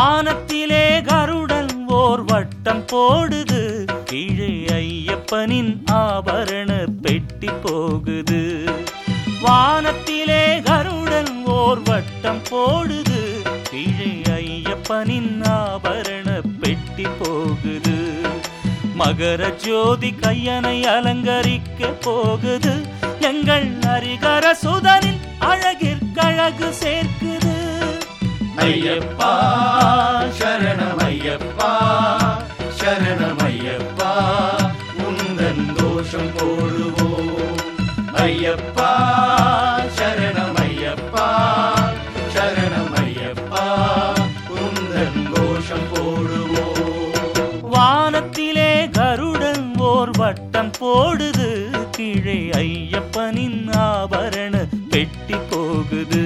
வானத்திலே கருடன் ஓர் வட்டம் போடுது கீழே ஐயப்பனின் ஆபரண பெட்டி போகுது வானத்திலே கருடன் ஓர் வட்டம் போடுது கீழே ஐயப்பனின் ஆபரண பெட்டி போகுது மகர ஜோதி கையனை அலங்கரிக்க போகுது எங்கள் அரிகர சுதனின் அழகிற்கழகு சேர்க்குது ஐயப்பா சரணம் ஐயப்பா சரணம் ஐயப்பா உந்தன் தோஷம் போடுவோம் ஐயப்பா சரணம் ஐயப்பா சரணம் ஐயப்பா உந்தன் தோஷம் போடுவோம் வானத்திலே கருடன் ஓர் வட்டம் போடுது கீழே ஐயப்பனின் ஆபரண பெட்டி போகுது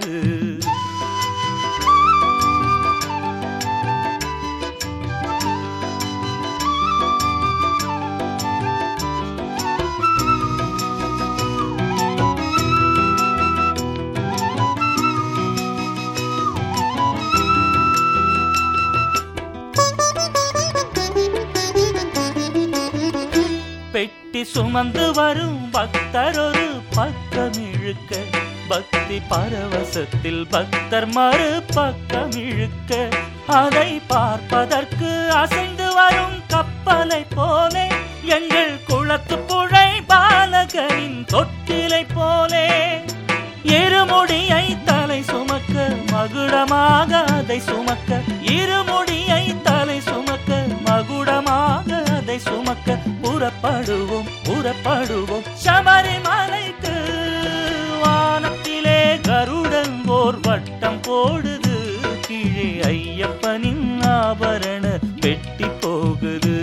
பெட்டி சுமந்து வரும் பக்தர் ஒரு பக்கம் இழுக்க பக்தி பரவசத்தில் பக்தர் மறு பக்கம் இழுக்க அதை பார்ப்பதற்கு அசைந்து வரும் கப்பலை போலே எங்கள் குளத்து புழை பாலகனின் தொட்டிலை போலே இருமுடியை தலை சுமக்க மகுடமாக அதை சுமக்க இருமுடியை தலை சுமக்க மகுடமாக அதை சுமக்க புறப்படுவோம் புறப்படுவோம் சபரிமலைக்கு வானத்திலே கருடன் ஓர் வட்டம் போடுது கீழே ஐயப்பனின் ஆபரண பெட்டி போகுது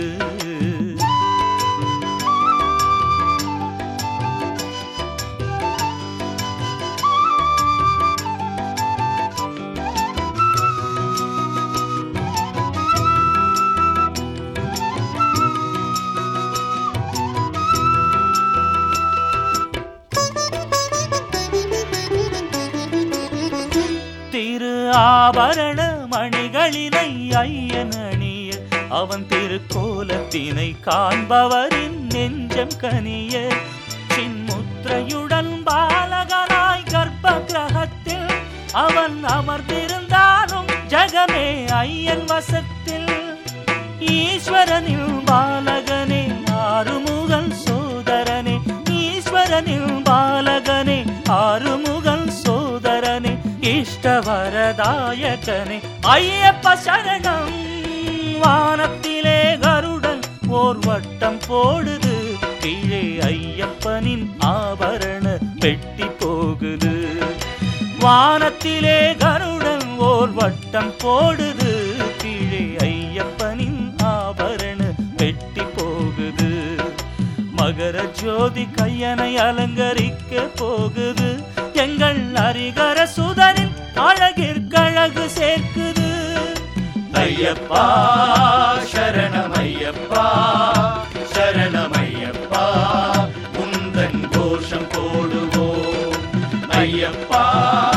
திரு ஆபரண மணிகளினை ஐயன் அணிய அவன் திருக்கோலத்தினை காண்பவரின் நெஞ்சம் கனிய சின்முத்திரையுடன் பாலகனாய் கர்ப்ப கிரகத்தில் அவன் அமர்ந்திருந்தாலும் ஜகமே ஐயன் வசத்தில் ஈஸ்வரனில் பாலகனே ஆறுமுகன் சோதரனே ஈஸ்வரனில் பாலகனே ஆறுமுகன் சோதரனே இஷ்டவரதாயகனே ஐயப்ப சரணம் வானத்திலே கருடன் ஓர் வட்டம் போடுது கீழே ஐயப்பனின் ஆபரண பெட்டி போகுது வானத்திலே கருடன் ஓர் வட்டம் போடுது கீழே ஐயப்பனின் ஆபரண பெட்டி போகுது மகர ஜோதி கையனை அலங்கரிக்க போகுது எங்கள் அரிகர சுதனின் அழகிற்கழகு சேர்க்குது ஐயப்பா சரணம் ஐயப்பா சரணம் ஐயப்பா உந்தன் கோஷம் போடுவோம் ஐயப்பா